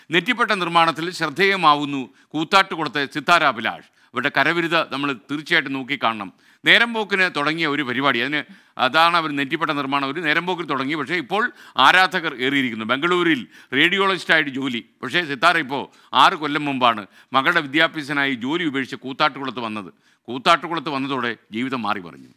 നെറ്റിപ്പട്ട നിർമ്മാണത്തിൽ ശ്രദ്ധേയമാവുന്നു കൂത്താട്ടുകുളത്തെ സിത്താര അഭിലാഷ് അവരുടെ കരവിരുത നമ്മൾ തീർച്ചയായിട്ടും നോക്കിക്കാണണം നേരം പോക്കിന് തുടങ്ങിയ ഒരു പരിപാടി അതിന് അതാണ് അവർ നെറ്റിപ്പട്ട നിർമ്മാണം ഒരു നേരം പോക്കിന് തുടങ്ങി പക്ഷേ ഇപ്പോൾ ആരാധകർ ഏറിയിരിക്കുന്നു ബംഗളൂരിൽ റേഡിയോളജിസ്റ്റായിട്ട് ജോലി പക്ഷേ സിത്താര ഇപ്പോൾ ആറ് കൊല്ലം മുമ്പാണ് മകളുടെ വിദ്യാഭ്യാസത്തിനായി ജോലി ഉപേക്ഷിച്ച് കൂത്താട്ടുകുളത്ത് വന്നത് കൂത്താട്ടുകുളത്ത് വന്നതോടെ ജീവിതം മാറി പറഞ്ഞു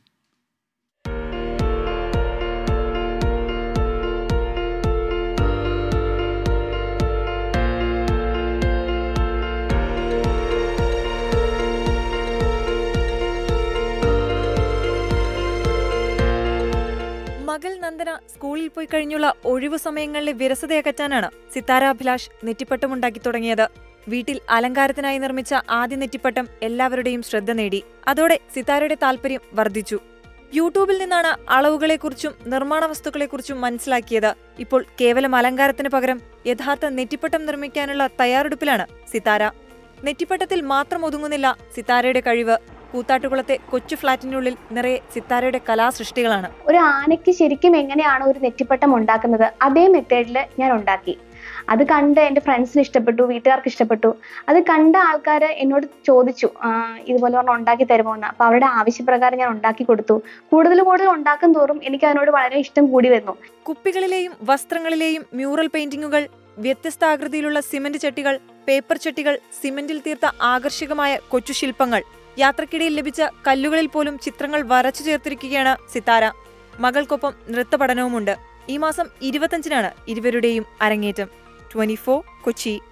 മകൾ നന്ദന സ്കൂളിൽ പോയി കഴിഞ്ഞുള്ള ഒഴിവു സമയങ്ങളിലെ വിരസതയകറ്റാനാണ് സിത്താരാഭിലാഷ് നെറ്റിപ്പട്ടമുണ്ടാക്കി തുടങ്ങിയത് വീട്ടിൽ അലങ്കാരത്തിനായി നിർമ്മിച്ച ആദ്യ നെറ്റിപ്പട്ടം എല്ലാവരുടെയും ശ്രദ്ധ നേടി അതോടെ സിത്താരയുടെ താല്പര്യം വർദ്ധിച്ചു യൂട്യൂബിൽ നിന്നാണ് അളവുകളെക്കുറിച്ചും നിർമ്മാണ വസ്തുക്കളെക്കുറിച്ചും മനസ്സിലാക്കിയത് ഇപ്പോൾ കേവലം അലങ്കാരത്തിന് പകരം യഥാർത്ഥ നെറ്റിപ്പട്ടം നിർമ്മിക്കാനുള്ള തയ്യാറെടുപ്പിലാണ് സിത്താര നെറ്റിപ്പട്ടത്തിൽ മാത്രം ഒതുങ്ങുന്നില്ല സിത്താരയുടെ കഴിവ് കൂത്താട്ടുകുളത്തെ കൊച്ചു ഫ്ളാറ്റിനുള്ളിൽ നിറയെ സിത്താരയുടെ കലാസൃഷ്ടികളാണ് ഒരു ആനയ്ക്ക് ശരിക്കും എങ്ങനെയാണ് ഒരു നെറ്റിപ്പട്ടം ഉണ്ടാക്കുന്നത് അതേ മെത്തേഡിൽ ഞാൻ ഉണ്ടാക്കി അത് കണ്ട് എൻ്റെ ഫ്രണ്ട്സിന് ഇഷ്ടപ്പെട്ടു വീട്ടുകാർക്ക് ഇഷ്ടപ്പെട്ടു അത് കണ്ട ആൾക്കാർ എന്നോട് ചോദിച്ചു "ആ, ഇതുപോലെ ഒരെണ്ണം ഉണ്ടാക്കി തരുമോ എന്ന് അപ്പോൾ അവരുടെ ആവശ്യപ്രകാരം ഞാൻ ഉണ്ടാക്കി കൊടുത്തു കൂടുതൽ കൂടുതൽ ഉണ്ടാക്കും തോറും എനിക്ക് അതിനോട് വളരെ ഇഷ്ടം കൂടി വന്നു കുപ്പികളിലെയും വസ്ത്രങ്ങളിലെയും മ്യൂറൽ പെയിന്റിങ്ങുകൾ വ്യത്യസ്ത ആകൃതിയിലുള്ള സിമന്റ് ചട്ടികൾ പേപ്പർ ചട്ടികൾ സിമന്റിൽ തീർത്ത ആകർഷകമായ കൊച്ചു ശില്പങ്ങൾ യാത്രക്കിടയിൽ ലഭിച്ച കല്ലുകളിൽ പോലും ചിത്രങ്ങൾ വരച്ചു ചേർത്തിരിക്കുകയാണ് സിത്താര മകൾക്കൊപ്പം നൃത്തപഠനവുമുണ്ട് ഈ മാസം ഇരുപത്തഞ്ചിനാണ് ഇരുവരുടെയും അരങ്ങേറ്റം ട്വന്റി കൊച്ചി